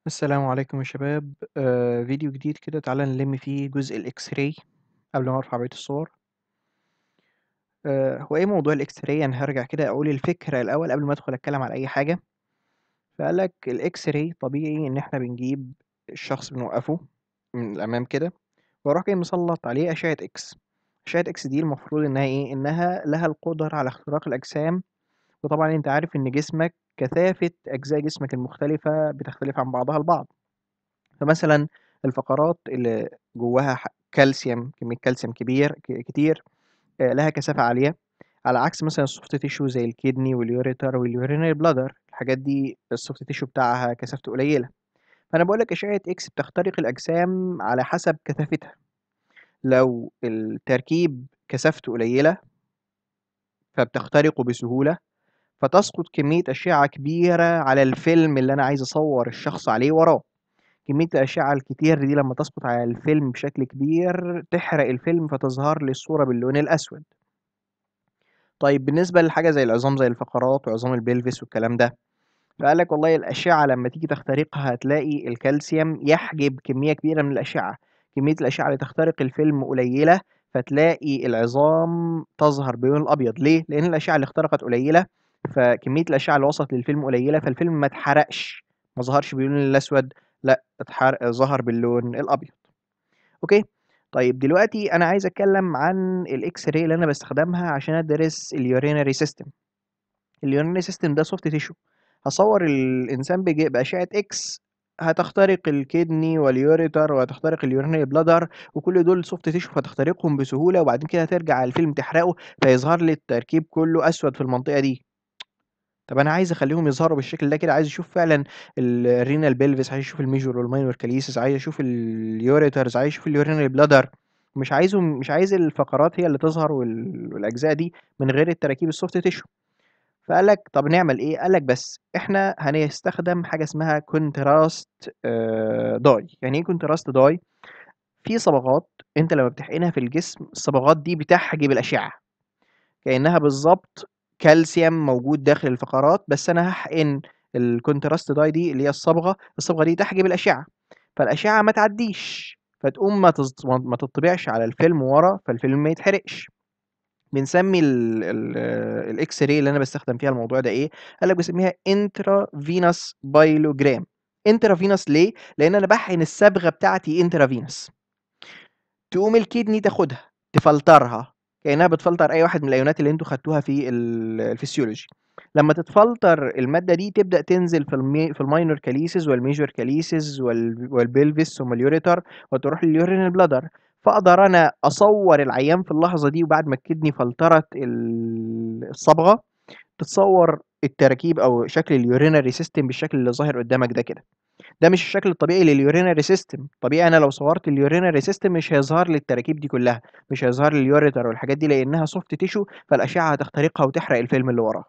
السلام عليكم يا شباب آه، فيديو جديد كده تعالى نلم فيه جزء الاكس راي قبل ما ارفع بقية الصور آه، هو ايه موضوع الاكس راي انا هرجع كده اقول الفكرة الاول قبل ما ادخل اتكلم على اي حاجة فقالك الاكس راي طبيعي ان احنا بنجيب الشخص بنوقفه من الامام كده واروح جاي مسلط عليه اشعة اكس اشعة اكس دي المفروض انها ايه انها لها القدرة على اختراق الاجسام وطبعا انت عارف ان جسمك كثافة اجزاء جسمك المختلفة بتختلف عن بعضها البعض فمثلا الفقرات اللي جواها ح- كالسيوم كمية كالسيوم كبير ك- كتير آه، لها كثافة عالية على عكس مثلا السوفت تيشو زي الكدني واليوريتر واليورينري بلادر الحاجات دي السوفت تيشو بتاعها كثافته قليلة فأنا بقول لك أشعة إكس بتخترق الأجسام على حسب كثافتها لو التركيب كثافته قليلة فبتخترقه بسهولة فتسقط كمية أشعة كبيرة على الفيلم اللي أنا عايز أصور الشخص عليه وراه كمية الأشعة الكتير دي لما تسقط على الفيلم بشكل كبير تحرق الفيلم فتظهر لي الصورة باللون الأسود طيب بالنسبة لحاجة زي العظام زي الفقرات وعظام البلفس والكلام ده فقال لك والله الأشعة لما تيجي تخترقها هتلاقي الكالسيوم يحجب كمية كبيرة من الأشعة كمية الأشعة اللي تخترق الفيلم قليلة فتلاقي العظام تظهر باللون الأبيض ليه؟ لأن الأشعة اللي اخترقت قليلة فكمية الأشعة اللي وصلت للفيلم قليلة فالفيلم ما اتحرقش ما ظهرش باللون الأسود لا اتحرق ظهر باللون الأبيض أوكي طيب دلوقتي أنا عايز أتكلم عن الإكس راي اللي أنا بستخدمها عشان أدرس اليورينري سيستم اليورينري سيستم ده سوفت تيشو هصور الإنسان بج- بأشعة إكس هتخترق الكدني واليوريتر وهتخترق اليورينري بلادر وكل دول سوفت تيشو فتخترقهم بسهولة وبعدين كده هترجع على الفيلم تحرقه فيظهر لي التركيب كله أسود في المنطقة دي طب أنا عايز أخليهم يظهروا بالشكل ده كده عايز أشوف فعلا الرينال بيلفيس عايز أشوف الميجور والماينور كاليسيس عايز أشوف اليوريترز عايز أشوف اليورينري بلادر مش عايزهم مش عايز الفقرات هي اللي تظهر وال- والأجزاء دي من غير التراكيب السوفت تيشو فقال لك طب نعمل ايه قال لك بس احنا هنستخدم حاجه اسمها كونتراست داي يعني ايه كونتراست داي في صبغات انت لما بتحقنها في الجسم الصبغات دي بتحجب الاشعه كانها بالظبط كالسيوم موجود داخل الفقرات بس انا هحقن الكونتراست داي دي اللي هي الصبغه الصبغه دي تحجب الاشعه فالاشعه ما تعديش فتقوم ما تز- ما تطبعش على الفيلم ورا فالفيلم ما يتحرقش بنسمي ال ال الإكس راي اللي أنا باستخدم فيها الموضوع ده إيه؟ قال لك باسميها intravenous byelogram intravenous ليه؟ لأن أنا باحقن الصبغة بتاعتي intravenous تقوم الكدني تاخدها تفلترها كأنها بتفلتر أي واحد من الأيونات اللي أنتوا خدتوها في ال- الفسيولوجي لما تتفلتر المادة دي تبدأ تنزل في المي في الماينور كاليسيس والميجور كاليسيس وال والبلفس ثم اليوريتر وتروح لليورينال بلادر فأقدر أنا أصور العيان في اللحظة دي وبعد ما الكدني فلترت ال- الصبغة تتصور التراكيب أو شكل اليورينري سيستم بالشكل اللي ظاهر قدامك ده كده ده مش الشكل الطبيعي لليورينري سيستم طبيعي انا لو صورت اليورينري سيستم مش هيظهر لي التراكيب دي كلها مش هيظهر لي اليوريتر والحاجات دي لانها سوفت تيشو فالاشعه هتخترقها وتحرق الفيلم اللي وراها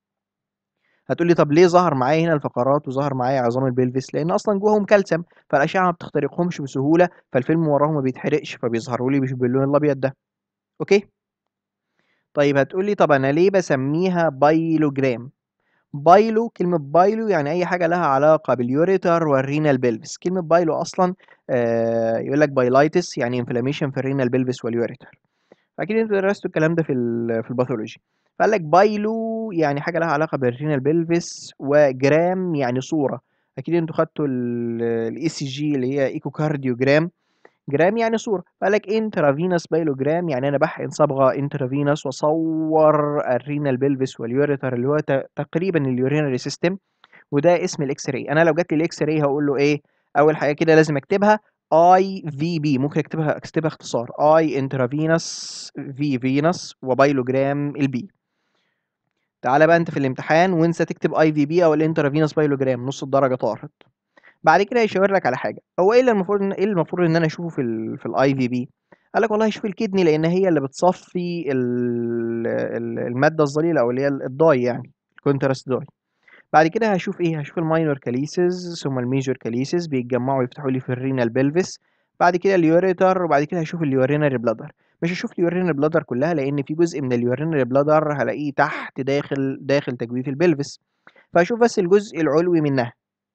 هتقولي طب ليه ظهر معايا هنا الفقرات وظهر معايا عظام البلفس لان اصلا جواهم كالسيوم فالاشعه ما بتخترقهمش بسهوله فالفيلم وراهم ما بيتحرقش فبيظهروا لي مش باللون الابيض ده اوكي طيب هتقولي طب انا ليه بسميها بايلوجرام بايلو كلمة بايلو يعني أي حاجة لها علاقة باليوريتر والرينال بلفس كلمة بايلو أصلا آه يقول لك بايلايتس يعني انفلاميشن في الرينال بلفس واليوريتر أكيد أنتوا درستوا الكلام ده في ال في الباثولوجي فقال لك بايلو يعني حاجة لها علاقة بالرينال بلفس وجرام يعني صورة أكيد أنتوا خدتوا الإي سي جي اللي هي إيكوكارديوجرام جرام يعني صورة فقال لك انترافينوس بايلوجرام يعني انا بحقن صبغة انترافينوس واصور الرينال بلفس واليوريتر اللي هو ت- تقريبا اليورينري سيستم وده اسم الاكس راي انا لو جات لي الاكس راي هقول له ايه اول حاجه كده لازم اكتبها اي في بي ممكن اكتبها اكتبها اختصار اي انترافينوس في فينوس وبايلوجرام البي تعالى بقى انت في الامتحان وانسى تكتب اي في بي او الانترافينوس بايلوجرام نص الدرجه طارت بعد كده هيشاور لك على حاجه هو ايه اللي المفروض ايه المفروض ان انا اشوفه في ال في الاي في بي قال لك والله هشوف الكدني لان هي اللي بتصفي ال- ال- الماده الظليله او اللي هي الداي يعني الكونتراست داي بعد كده هشوف ايه هشوف الماينور كاليسز ثم الميجور كاليسز بيتجمعوا يفتحوا لي في الرينال بلفس بعد كده اليوريتر وبعد كده هشوف اليورينري بلادر مش هشوف اليورينري بلادر كلها لان في جزء من اليورينري بلادر هلاقيه تحت داخل داخل تجويف البلفس فهشوف بس الجزء العلوي منها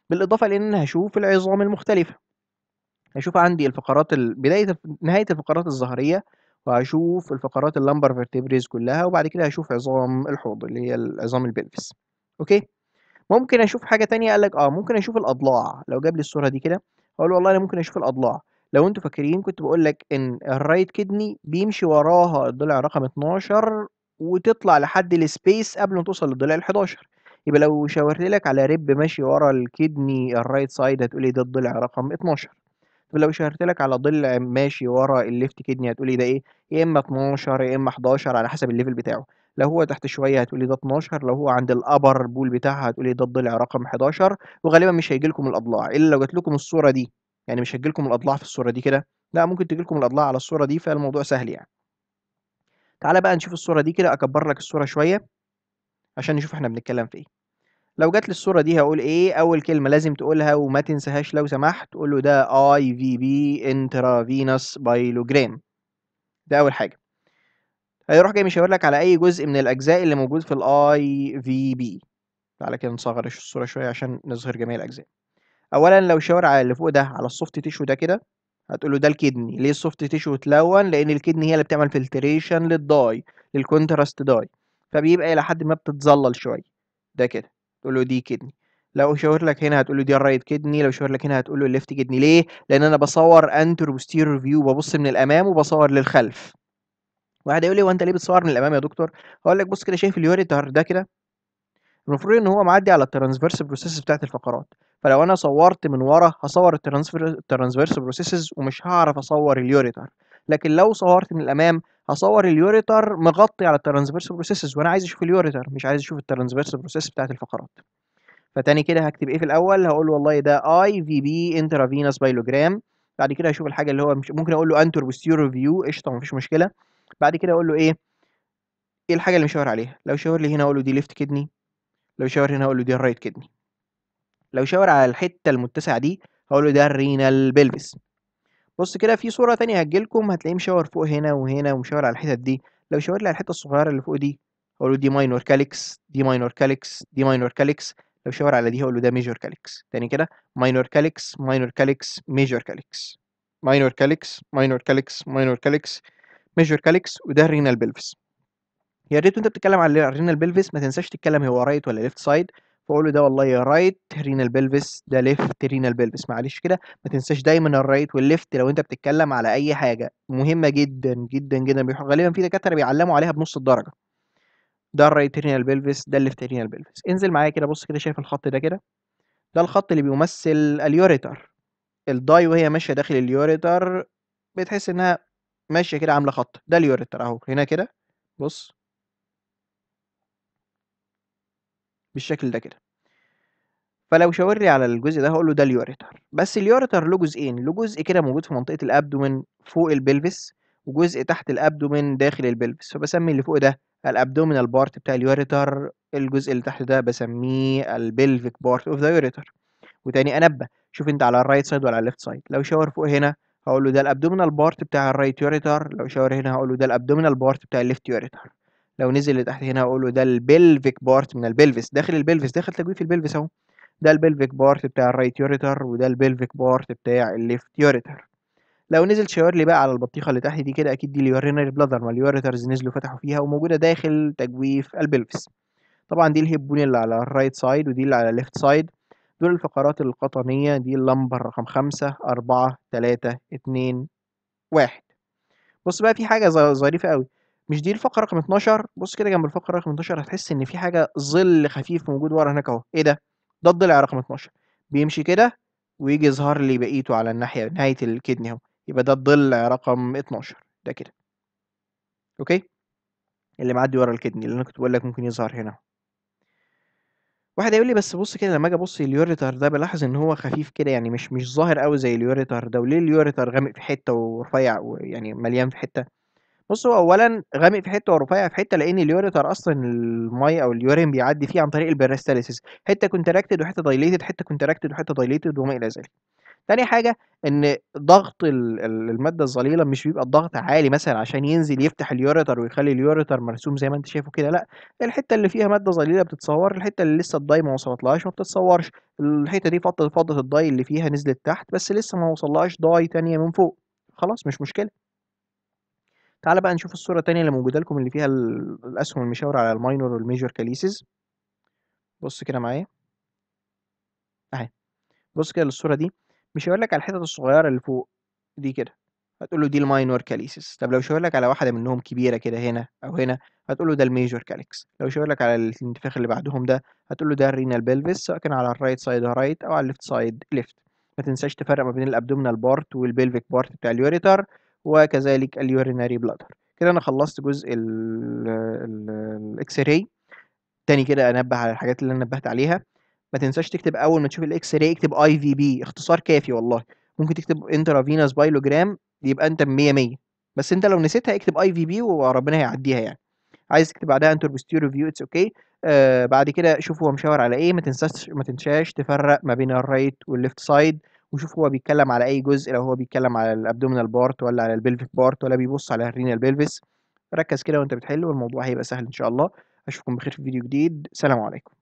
بالاضافه لان انا هشوف العظام المختلفه هشوف عندي الفقرات ال... بدايه نهايه الفقرات الظهريه وهشوف الفقرات اللمبر فيرتبريز كلها وبعد كده هشوف عظام الحوض اللي هي العظام البلفس اوكي ممكن اشوف حاجه تانية قال لك اه ممكن اشوف الاضلاع لو جاب لي الصوره دي كده اقول والله انا ممكن اشوف الاضلاع لو انتوا فاكرين كنت بقول لك ان الرايت كدني بيمشي وراها الضلع رقم 12 وتطلع لحد السبيس قبل ما توصل للضلع ال 11 يبقى لو شاورت لك على ريب ماشي ورا الكدني الرايت سايد هتقولي ده الضلع رقم 12 طب لو شاورت لك على ضلع ماشي ورا الليفت كدني هتقولي ده ايه يا اما 12 يا اما 11 على حسب الليفل بتاعه لو هو تحت شويه هتقولي ده 12 لو هو عند الابر بول بتاعها هتقولي ده الضلع رقم 11 وغالبا مش هيجي لكم الاضلاع الا لو جات لكم الصوره دي يعني مش هتجي لكم الاضلاع في الصوره دي كده لا ممكن تجي لكم الاضلاع على الصوره دي فالموضوع سهل يعني تعالى بقى نشوف الصوره دي كده اكبر لك الصوره شويه عشان نشوف احنا بنتكلم في ايه لو جات لي الصوره دي هقول ايه اول كلمه لازم تقولها وما تنساهاش لو سمحت تقول له ده اي في بي انترافينوس بايلوجرام ده اول حاجه هيروح جاي مشاور لك على اي جزء من الاجزاء اللي موجود في الاي في بي تعالى كده نصغر الصوره شويه عشان نظهر جميع الاجزاء اولا لو شاور على اللي فوق ده على السوفت تيشو ده كده هتقول له ده الكدني ليه السوفت تيشو اتلون لان الكدني هي اللي بتعمل فلتريشن للداي للكونتراست داي فبيبقى الى حد ما بتتظلل شويه ده كده تقول له دي كدني لو شاور لك هنا هتقول له دي الرايت كدني لو شاور لك هنا هتقول له الليفت كدني ليه لان انا بصور انتر بوستيرور فيو ببص من الامام وبصور للخلف واحد يقول لي هو انت ليه بتصور من الامام يا دكتور هقول لك بص كده شايف اليوريتر ده كده المفروض ان هو معدي على الترانسفيرس بروسيس بتاعت الفقرات فلو انا صورت من ورا هصور الترانسفيرس بروسيسز ومش هعرف اصور اليوريتر لكن لو صورت من الامام هصور اليوريتر مغطي على الترانسفيرس بروسيسز وانا عايز اشوف اليوريتر مش عايز اشوف الترانسفيرس بروسيس بتاعت الفقرات فتاني كده هكتب ايه في الاول هقول له والله ده اي في بي انترافينوس بايلوجرام بعد كده هشوف الحاجه اللي هو مش ممكن اقول له انتر بوستيرو فيو قشطه مفيش مشكله بعد كده اقول له ايه ايه الحاجه اللي مشاور عليها لو شاور لي هنا اقول له دي ليفت كدني لو شاور هنا اقول له دي الرايت كدني لو شاور على الحته المتسعه دي هقول له ده الرينال بلفس بص كده في صوره تانية هتجيلكم هتلاقيه مشاور فوق هنا وهنا ومشاور على الحتت دي لو شاور لي على الحته الصغيره اللي فوق دي هقول له دي ماينور كاليكس دي ماينور كاليكس دي ماينور كاليكس لو شاور على دي هقول له ده ميجور كاليكس تاني كده ماينور كاليكس ماينور كاليكس ميجور كاليكس ماينور كاليكس ماينور كاليكس ماينور كاليكس ميجور كاليكس وده الرينال بلفس يا ريت وانت بتتكلم على الرينال بلفس ما تنساش تتكلم هو رايت ولا ليفت سايد فاقول له ده والله يا رايت رينال بلفس ده ليفت رينال بلفس معلش كده ما تنساش دايما الرايت والليفت لو انت بتتكلم على اي حاجه مهمه جدا جدا جدا غالبا في دكاتره بيعلموا عليها بنص الدرجه ده الرايت رينال بلفس ده الليفت رينال بلفس انزل معايا كده بص كده شايف الخط ده كده ده الخط اللي بيمثل اليوريتر الداي وهي ماشيه داخل اليوريتر بتحس انها ماشيه كده عامله خط ده اليوريتر اهو هنا كده بص بالشكل ده كده فلو شاور لي على الجزء ده هقول له ده اليوريتر بس اليوريتر له جزئين له جزء كده موجود في منطقه الابدومن فوق البلفس وجزء تحت الابدومن داخل البلفس فبسمي اللي فوق ده الابدومينال بارت بتاع اليوريتر الجزء اللي تحت ده بسميه البلفيك بارت اوف ذا يوريتر وتاني انبه شوف انت على الرايت سايد ولا على الليفت سايد لو شاور فوق هنا هقول له ده الابدومينال بارت بتاع الرايت يوريتر لو شاور هنا هقول له ده الابدومينال بارت بتاع الليفت يوريتر لو نزل لتحت هنا هقول له ده البلفيك بارت من البلفس داخل البلفس داخل تجويف البلفس اهو ده البلفيك بارت بتاع الرايت يوريتر وده البلفيك بارت بتاع الليفت يوريتر لو نزل شاور لي بقى على البطيخه اللي تحت دي كده اكيد دي اليورينري بلادر ما اليوريترز نزلوا فتحوا فيها وموجوده داخل تجويف البلفس طبعا دي الهبون اللي على الرايت سايد ودي اللي على الليفت سايد دول الفقرات القطنيه دي اللمبر رقم خمسة أربعة تلاتة اتنين واحد بص بقى في حاجه ظريفه قوي مش دي الفقره رقم 12 بص كده جنب الفقره رقم 12 هتحس ان في حاجه ظل خفيف موجود ورا هناك اهو ايه ده ده الضلع رقم 12 بيمشي كده ويجي يظهر لي بقيته على الناحيه نهايه الكدني اهو يبقى ده الضلع رقم 12 ده كده اوكي اللي معدي ورا الكدني اللي انا كنت بقول لك ممكن يظهر هنا واحد هيقول لي بس بص كده لما اجي ابص اليوريتر ده بلاحظ ان هو خفيف كده يعني مش مش ظاهر قوي زي اليوريتر ده وليه اليوريتر غامق في حته ورفيع ويعني مليان في حته بص هو اولا غامق في حته ورفيع في حته لان اليوريتر اصلا المي او اليورين بيعدي فيه عن طريق البريستاليسيس حته كونتراكتد وحته دايليتد حته كونتراكتد وحته دايليتد وما الى ذلك تاني حاجة إن ضغط ال ال المادة الظليلة مش بيبقى الضغط عالي مثلًا عشان ينزل يفتح اليوريتر ويخلّي اليوريتر مرسوم زي ما أنت شايفه كده لأ، الحتة اللي فيها مادة ظليلة بتتصوّر، الحتة اللي لسه الداي ما وصلتلهاش ما بتتصوّرش، الحتة دي فضة فضة الداي اللي فيها نزلت تحت بس لسه ما وصلّهاش داي تانية من فوق، خلاص مش مشكلة. تعالَ بقى نشوف الصورة التانية اللي موجودة لكم اللي فيها ال الأسهم المشاورة على الminor والmajor calyces. بُص كده معايا. أهي. بُص كده للصورة دي، مش هيقول لك على الحتت الصغيرة اللي فوق دي كده، هتقول له دي الminor calyces طب لو شاور لك على واحدة منهم كبيرة كده هنا أو هنا، هتقول له ده الmajor calyx لو شاور لك على الانتفاخ اللي بعدهم ده، هتقول له ده الrenal pelvis سواء كان على الright side right أو على الleft side left. ما تنساش تفرّق ما بين الabdominal part والpelvic part بتاع الureter وكذلك الurinary bladder. كده أنا خلّصت جزء ال ال الX-ray. تاني كده أنبّه على الحاجات اللي أنا نبّهت عليها، ما تنساش تكتب أول ما تشوف الX-ray اكتب IVB اختصار كافي والله، ممكن تكتب intravenous pyelogram يبقى أنت ب100، 100 بس أنت لو نسيتها اكتب IVB وربنا هيعدّيها يعني. عايز تكتب بعدها anterior view it's okay آآ بعد كده شوف هو مشاور على إيه، ما تنساش ما تنساش تفرّق ما بين الright والleft side وشوف هو بيتكلم على أي جزء لو هو بيتكلم على الabdominal part والّا على الpelvic part والّا بيبُص على الrenal pelvis. ركّز كده وأنت بتحل والموضوع هيبقى سهل إن شاء الله. أشوفكم بخير في فيديو جديد، سلام عليكم.